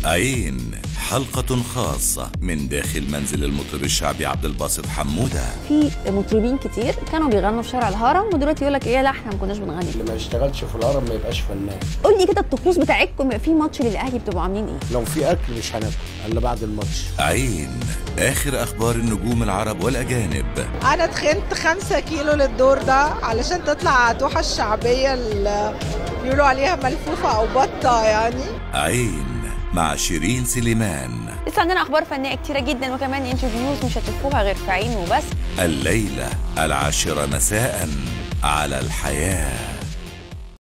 عين حلقة خاصة من داخل منزل المطرب الشعبي عبد الباسط حمودة في مطربين كتير كانوا بيغنوا في شارع الهرم ودلوقتي يقول لك ايه لا احنا ما كناش بنغني اللي ما يشتغلش في الهرم ما يبقاش فنان قول لي كده الطقوس بتاعتكم في ماتش للاهلي بتبقوا عاملين ايه لو في اكل مش هناكل الا بعد الماتش عين آخر أخبار النجوم العرب والأجانب انا تخنت خمسة كيلو للدور ده علشان تطلع توحة الشعبية اللي بيقولوا عليها ملفوفة او بطة يعني عين مع شيرين سليمان لسه عندنا اخبار فنيه كتيره جدا وكمان انترفيوز مش هتشوفوها غير في عين وبس الليلة العاشرة مساء على الحياه